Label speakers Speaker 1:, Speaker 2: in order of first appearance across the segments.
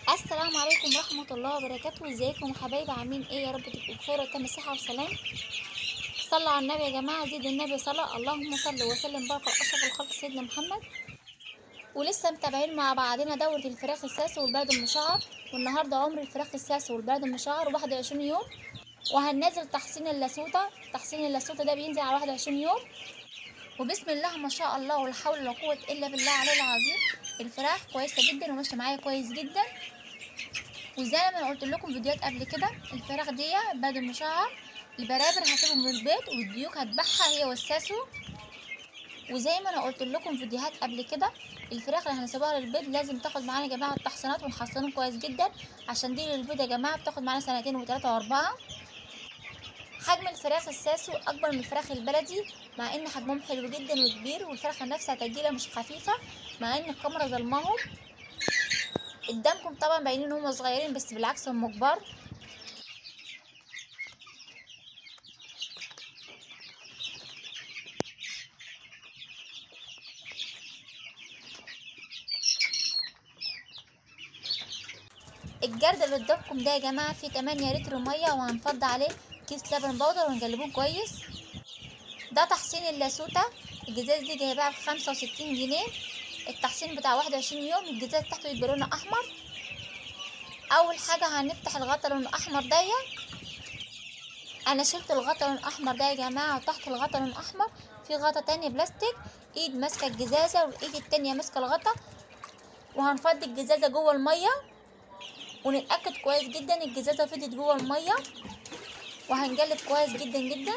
Speaker 1: السلام عليكم ورحمة الله وبركاته ازيكم يا حبايبي عاملين ايه يا رب تبقوا بخير وتم صحة وسلام صلوا على النبي يا جماعة زيد النبي صلاة اللهم صل وسلم بارك على أشرف الخلق سيدنا محمد ولسه متابعين مع بعضنا دورة الفراخ الساسي والبلد المشعر والنهاردة عمر الفراخ الساسي والبلد المشعر واحد وعشرين يوم وهننزل تحسين اللاسوتة تحسين اللاسوتة ده بينزل على واحد وعشرين يوم وبسم الله ما شاء الله ولا حول ولا قوة إلا بالله العلي العظيم الفراخ كويسة جدا وماشية معايا كويس جدا وزي ما انا قلت لكم فيديوهات قبل كده الفراخ دي بعد المشعر البرابر هسيبهم من البيت والديوك هتبعها هي والساسو وزي ما انا قلت لكم فيديوهات قبل كده الفراخ اللي هنسيبها للبيض لازم تاخد معانا يا جماعه التحصينات ونحصنهم كويس جدا عشان دي للبيض يا جماعه بتاخد معانا سنتين وثلاثه واربعه حجم الفراخ الساسو اكبر من الفراخ البلدي مع ان حجمهم حلو جدا وكبير والفرخه نفسها تجيله مش خفيفه مع ان الكاميرا ظلماهم قدامكم طبعا باينين هم صغيرين بس بالعكس هم كبار الجرد اللي قدامكم ده يا جماعه فيه 8 لتر ميه وهنفض عليه كيس لبن بودر ونقلبوه كويس ده تحصين اللاسوته الجزاز دي جايباها بخمسة وستين جنيه التحصين بتاع واحد وعشرين يوم الجزاز تحته يبقى لونه احمر اول حاجه هنفتح الغطا لونه احمر دي انا شلت الغطا لون احمر ده يا جماعه وتحت الغطا لون احمر في غطا تاني بلاستيك ايد ماسكه الجزازه والايد التانية ماسكه الغطا وهنفضي الجزازه جوه الميه ونتاكد كويس جدا الجزازه فضت جوه الميه وهنجلب كويس جدا جدا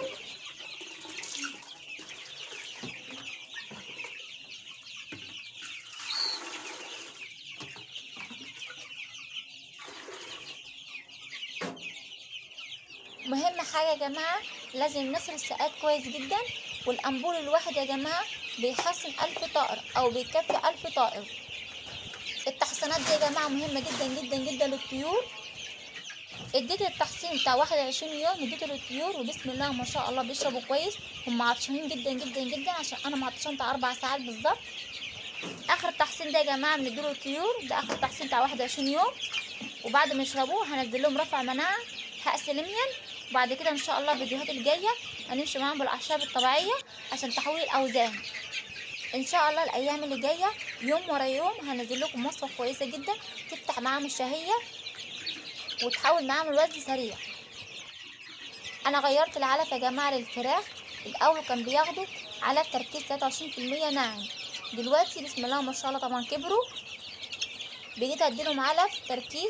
Speaker 1: مهم حاجة يا جماعة لازم نغسل السقات كويس جدا والأنبول الواحد يا جماعة بيحسن ألف طائر أو بيكفي ألف طائر التحصينات دي يا جماعة مهمة جدا جدا جدا للطيور اديت التحصين بتاع واحد وعشرين يوم اديته للطيور وبسم الله ما شاء الله بيشربوا كويس هم عطشانين جدا جدا جدا عشان انا معطشان بتاع اربع ساعات بالظبط اخر تحصين ده يا جماعه بنديله للطيور ده اخر تحصين بتاع واحد وعشرين يوم وبعد ما يشربوه هنزل لهم رفع مناعه هقس لميا وبعد كده ان شاء الله الفيديوهات الجايه هنمشي معاهم بالاعشاب الطبيعيه عشان تحويل الاوزان ان شاء الله الايام اللي جايه يوم ورا يوم هنزل لكم وصفه كويسه جدا تفتح معاهم الشهيه وتحول معاهم الوزن سريع انا غيرت العلف يا جماعه للفراخ الاول كان بياخدوا علف تركيز 23% ناعم دلوقتي بسم الله ما شاء الله طبعا كبروا بقيت اديلهم علف تركيز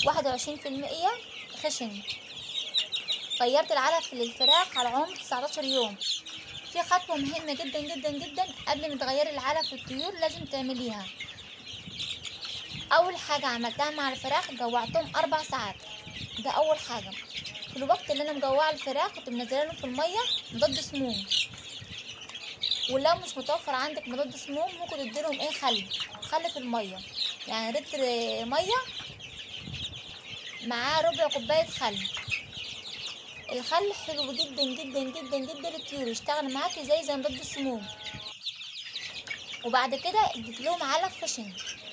Speaker 1: 21% خشن غيرت العلف للفراخ على عمر 19 يوم في خطوة مهمة جدا جدا جدا قبل ما تغيري العلف للطيور لازم تعمليها أول حاجة عملتها مع الفراخ جوعتهم أربع ساعات ده أول حاجة في الوقت اللي أنا مجوعة الفراخ كنت منزلهم في المية مضاد سموم ولو مش متوفر عندك مضاد سموم ممكن تديلهم ايه خل خل في المية يعني لتر مية معاه ربع كوباية خل الخل حلو جدا جدا جدا جدا للطيور يشتغل معاكي زي زي مضاد السموم وبعد كده اديت لهم علف خشن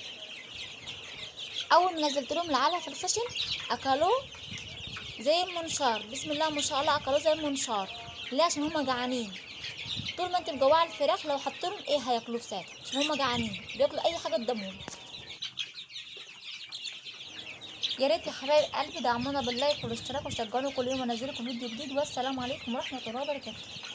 Speaker 1: اول ما نزلت لهم العلف الخشن اكلوه زي المنشار بسم الله ما شاء الله اكلوه زي المنشار ليه عشان هما جعانين طول ما انت مجوعه الفراخ لو حطيتهم ايه هياكلوه في ساعتها عشان هما جعانين بياكلوا اي حاجه قدامهم يا ريت يا حبايب قلبي دعمونا باللايك والاشتراك وشجعونا كل يوم انزل لكم فيديو جديد والسلام عليكم ورحمه الله وبركاته